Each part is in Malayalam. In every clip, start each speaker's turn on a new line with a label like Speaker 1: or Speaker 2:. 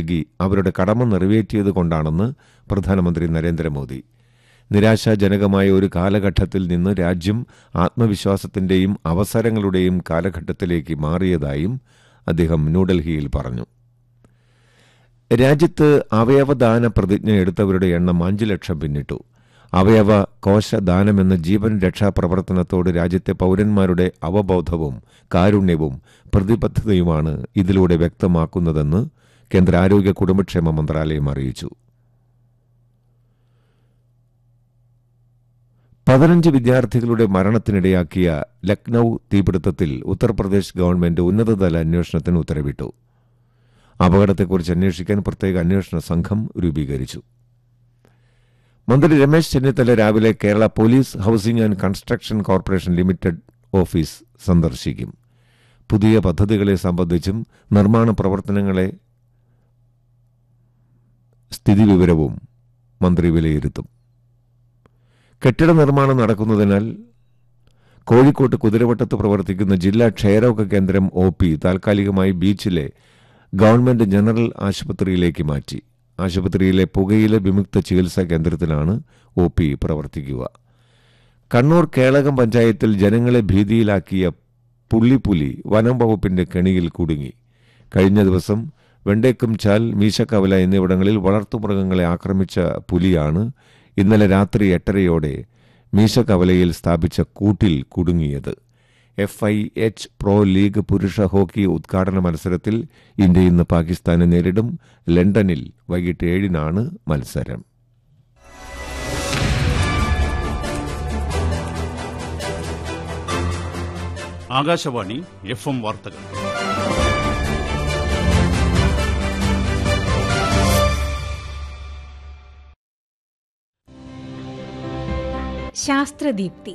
Speaker 1: നൽകി അവരുടെ കടമ നിറവേറ്റിയത് കൊണ്ടാണെന്ന് പ്രധാനമന്ത്രി നരേന്ദ്രമോദി നിരാശാജനകമായ ഒരു കാലഘട്ടത്തിൽ നിന്ന് രാജ്യം ആത്മവിശ്വാസത്തിന്റെയും അവസരങ്ങളുടെയും കാലഘട്ടത്തിലേക്ക് മാറിയതായും അദ്ദേഹം ന്യൂഡൽഹിയിൽ പറഞ്ഞു രാജ്യത്ത് അവയവദാന പ്രതിജ്ഞ എടുത്തവരുടെ എണ്ണം അഞ്ചു ലക്ഷം പിന്നിട്ടു അവയവ കോശദാനമെന്ന ജീവൻ രക്ഷാ പ്രവർത്തനത്തോട് രാജ്യത്തെ പൗരന്മാരുടെ അവബോധവും കാരുണ്യവും പ്രതിബദ്ധതയുമാണ് ഇതിലൂടെ വ്യക്തമാക്കുന്നതെന്ന് കേന്ദ്ര ആരോഗ്യ കുടുംബക്ഷേമ മന്ത്രാലയം അറിയിച്ചു പതിനഞ്ച് വിദ്യാർത്ഥികളുടെ മരണത്തിനിടയാക്കിയ ലക്നൌ തീപിടുത്തത്തിൽ ഉത്തർപ്രദേശ് ഗവൺമെന്റ് ഉന്നതതല അന്വേഷണത്തിന് ഉത്തരവിട്ടു അപകടത്തെക്കുറിച്ച് അന്വേഷിക്കാൻ പ്രത്യേക അന്വേഷണ സംഘം രൂപീകരിച്ചു മന്ത്രി രമേശ് ചെന്നിത്തല രാവിലെ Kerala police housing and construction corporation limited office സന്ദർശിക്കും പുതിയ പദ്ധതികളെ സംബന്ധിച്ചും നിർമ്മാണ പ്രവർത്തനങ്ങളെ സ്ഥിതിവിവരവും മന്ത്രി വിലയിരുത്തും കെട്ടിട നിർമ്മാണം നടക്കുന്നതിനാൽ കോഴിക്കോട്ട് കുതിരവട്ടത്ത് പ്രവർത്തിക്കുന്ന ജില്ലാ ക്ഷയരോഗ കേന്ദ്രം ഒ പി താൽക്കാലികമായി ബീച്ചിലെ ഗവൺമെന്റ് ജനറൽ ആശുപത്രിയിലേക്ക് മാറ്റി ആശുപത്രിയിലെ പുകയില വിമുക്ത ചികിത്സാ കേന്ദ്രത്തിലാണ് ഒ പി പ്രവർത്തിക്കുക കണ്ണൂർ കേളകം പഞ്ചായത്തിൽ ജനങ്ങളെ ഭീതിയിലാക്കിയ പുള്ളിപ്പുലി വനം വകുപ്പിന്റെ കെണിയിൽ കുടുങ്ങി കഴിഞ്ഞ ദിവസം വെണ്ടേക്കും ചാൽ മീശക്കവല എന്നിവിടങ്ങളിൽ വളർത്തുമൃഗങ്ങളെ ആക്രമിച്ച പുലിയാണ് ഇന്നലെ രാത്രി എട്ടരയോടെ മീശക്കവലയിൽ സ്ഥാപിച്ച കൂട്ടിൽ കുടുങ്ങിയത് F I H pro league പുരുഷ ഹോക്കി ഉദ്ഘാടന മത്സരത്തിൽ ഇന്ത്യ ഇന്ന് പാകിസ്ഥാനെ നേരിടും ലണ്ടനിൽ വൈകിട്ട് ഏഴിനാണ് മത്സരം
Speaker 2: ആകാശവാണി എഫ് എം വാർത്തകൾ
Speaker 3: ശാസ്ത്രദീപ്തി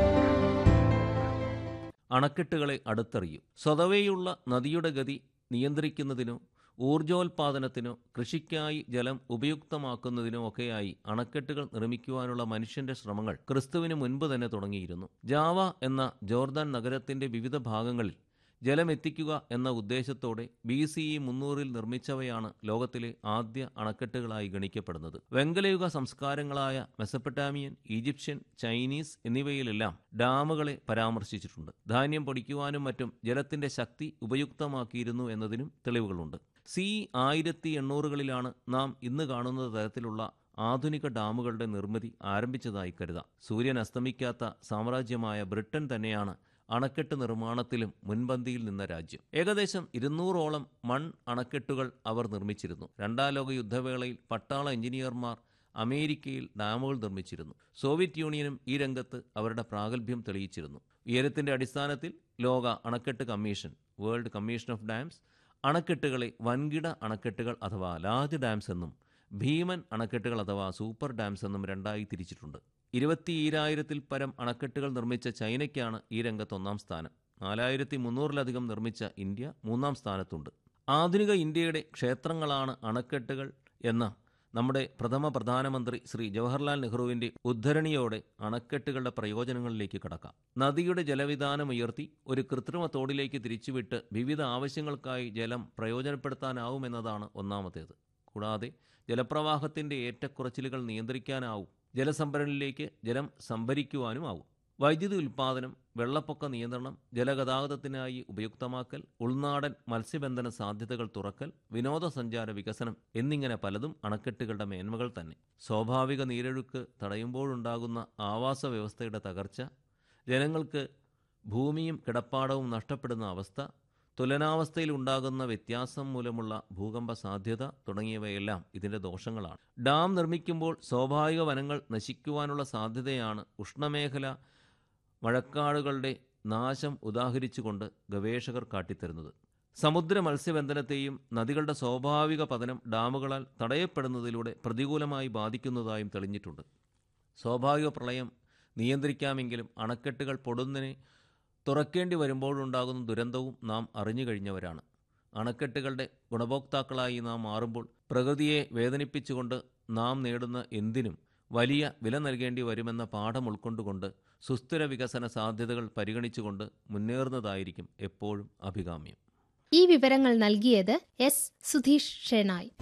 Speaker 4: അണക്കെട്ടുകളെ അടുത്തറിയും സ്വതവേയുള്ള നദിയുടെ ഗതി നിയന്ത്രിക്കുന്നതിനോ ഊർജോൽപാദനത്തിനോ കൃഷിക്കായി ജലം ഉപയുക്തമാക്കുന്നതിനോ ഒക്കെയായി അണക്കെട്ടുകൾ നിർമ്മിക്കുവാനുള്ള മനുഷ്യന്റെ ശ്രമങ്ങൾ ക്രിസ്തുവിന് മുൻപ് തന്നെ തുടങ്ങിയിരുന്നു ജാവ എന്ന ജോർദാൻ നഗരത്തിന്റെ വിവിധ ഭാഗങ്ങളിൽ ജലം എത്തിക്കുക എന്ന ഉദ്ദേശത്തോടെ ബി സി ഇ മുന്നൂറിൽ നിർമ്മിച്ചവയാണ് ലോകത്തിലെ ആദ്യ അണക്കെട്ടുകളായി ഗണിക്കപ്പെടുന്നത് വെങ്കലയുഗ സംസ്കാരങ്ങളായ മെസപ്പട്ടാമിയൻ ഈജിപ്ഷ്യൻ ചൈനീസ് എന്നിവയിലെല്ലാം ഡാമുകളെ പരാമർശിച്ചിട്ടുണ്ട് ധാന്യം പൊടിക്കുവാനും മറ്റും ജലത്തിന്റെ ശക്തി ഉപയുക്തമാക്കിയിരുന്നു എന്നതിനും തെളിവുകളുണ്ട് സി ആയിരത്തി എണ്ണൂറുകളിലാണ് നാം ഇന്ന് കാണുന്ന തരത്തിലുള്ള ആധുനിക ഡാമുകളുടെ നിർമ്മിതി ആരംഭിച്ചതായി കരുതാം സൂര്യൻ അസ്തമിക്കാത്ത സാമ്രാജ്യമായ ബ്രിട്ടൻ തന്നെയാണ് അണക്കെട്ട് നിർമ്മാണത്തിലും മുൻപന്തിയിൽ നിന്ന രാജ്യം ഏകദേശം ഇരുന്നൂറോളം മൺ അണക്കെട്ടുകൾ അവർ നിർമ്മിച്ചിരുന്നു രണ്ടാം ലോക യുദ്ധവേളയിൽ പട്ടാള എഞ്ചിനീയർമാർ അമേരിക്കയിൽ ഡാമുകൾ നിർമ്മിച്ചിരുന്നു സോവിയറ്റ് യൂണിയനും ഈ രംഗത്ത് അവരുടെ പ്രാഗൽഭ്യം തെളിയിച്ചിരുന്നു ഉയരത്തിന്റെ അടിസ്ഥാനത്തിൽ ലോക അണക്കെട്ട് commission world commission of dams അണക്കെട്ടുകളെ വൻകിട അണക്കെട്ടുകൾ അഥവാ ലാർജ് ഡാംസ് എന്നും ഭീമൻ അണക്കെട്ടുകൾ അഥവാ സൂപ്പർ ഡാംസ് എന്നും രണ്ടായി തിരിച്ചിട്ടുണ്ട് ഇരുപത്തിയേഴായിരത്തിൽ പരം അണക്കെട്ടുകൾ നിർമ്മിച്ച ചൈനയ്ക്കാണ് ഈ രംഗത്ത് ഒന്നാം സ്ഥാനം നാലായിരത്തി മുന്നൂറിലധികം നിർമ്മിച്ച ഇന്ത്യ മൂന്നാം സ്ഥാനത്തുണ്ട് ആധുനിക ഇന്ത്യയുടെ ക്ഷേത്രങ്ങളാണ് അണക്കെട്ടുകൾ എന്ന നമ്മുടെ പ്രഥമ പ്രധാനമന്ത്രി ശ്രീ ജവഹർലാൽ നെഹ്റുവിന്റെ ഉദ്ധരണിയോടെ അണക്കെട്ടുകളുടെ പ്രയോജനങ്ങളിലേക്ക് കടക്കാം നദിയുടെ ജലവിധാനം ഉയർത്തി ഒരു കൃത്രിമ തോടിലേക്ക് തിരിച്ചുവിട്ട് വിവിധ ആവശ്യങ്ങൾക്കായി ജലം പ്രയോജനപ്പെടുത്താനാവുമെന്നതാണ് ഒന്നാമത്തേത് കൂടാതെ ജലപ്രവാഹത്തിന്റെ ഏറ്റക്കുറച്ചിലുകൾ നിയന്ത്രിക്കാനാവും ജലസംഭരണിയിലേക്ക് ജലം സംഭരിക്കുവാനുമാവും വൈദ്യുതി ഉൽപ്പാദനം വെള്ളപ്പൊക്ക നിയന്ത്രണം ജലഗതാഗതത്തിനായി ഉപയുക്തമാക്കൽ ഉൾനാടൻ മത്സ്യബന്ധന സാധ്യതകൾ തുറക്കൽ വിനോദസഞ്ചാര വികസനം എന്നിങ്ങനെ പലതും അണക്കെട്ടുകളുടെ മേന്മകൾ തന്നെ സ്വാഭാവിക നീരൊഴുക്ക് തടയുമ്പോഴുണ്ടാകുന്ന ആവാസ വ്യവസ്ഥയുടെ തകർച്ച ജനങ്ങൾക്ക് ഭൂമിയും കിടപ്പാടവും നഷ്ടപ്പെടുന്ന അവസ്ഥ തുലനാവസ്ഥയിൽ ഉണ്ടാകുന്ന വ്യത്യാസം മൂലമുള്ള ഭൂകമ്പ സാധ്യത തുടങ്ങിയവയെല്ലാം ഇതിന്റെ ദോഷങ്ങളാണ് ഡാം നിർമ്മിക്കുമ്പോൾ സ്വാഭാവിക വനങ്ങൾ നശിക്കുവാനുള്ള സാധ്യതയാണ് ഉഷ്ണമേഖല മഴക്കാടുകളുടെ നാശം ഉദാഹരിച്ചുകൊണ്ട് ഗവേഷകർ കാട്ടിത്തരുന്നത് സമുദ്ര മത്സ്യബന്ധനത്തെയും നദികളുടെ സ്വാഭാവിക പതനം ഡാമുകളാൽ തടയപ്പെടുന്നതിലൂടെ പ്രതികൂലമായി ബാധിക്കുന്നതായും തെളിഞ്ഞിട്ടുണ്ട് സ്വാഭാവിക പ്രളയം നിയന്ത്രിക്കാമെങ്കിലും അണക്കെട്ടുകൾ പൊടുന്നതിനെ തുറക്കേണ്ടി വരുമ്പോഴുണ്ടാകുന്ന ദുരന്തവും നാം അറിഞ്ഞു കഴിഞ്ഞവരാണ് അണക്കെട്ടുകളുടെ ഗുണഭോക്താക്കളായി നാം മാറുമ്പോൾ പ്രകൃതിയെ വേദനിപ്പിച്ചുകൊണ്ട് നാം നേടുന്ന എന്തിനും വലിയ വില നൽകേണ്ടി വരുമെന്ന പാഠം ഉൾക്കൊണ്ടുകൊണ്ട് സുസ്ഥിര വികസന സാധ്യതകൾ പരിഗണിച്ചുകൊണ്ട് മുന്നേറുന്നതായിരിക്കും എപ്പോഴും അഭികാമ്യം
Speaker 3: ഈ വിവരങ്ങൾ നൽകിയത് എസ് സുധീഷ് ഷെനായ്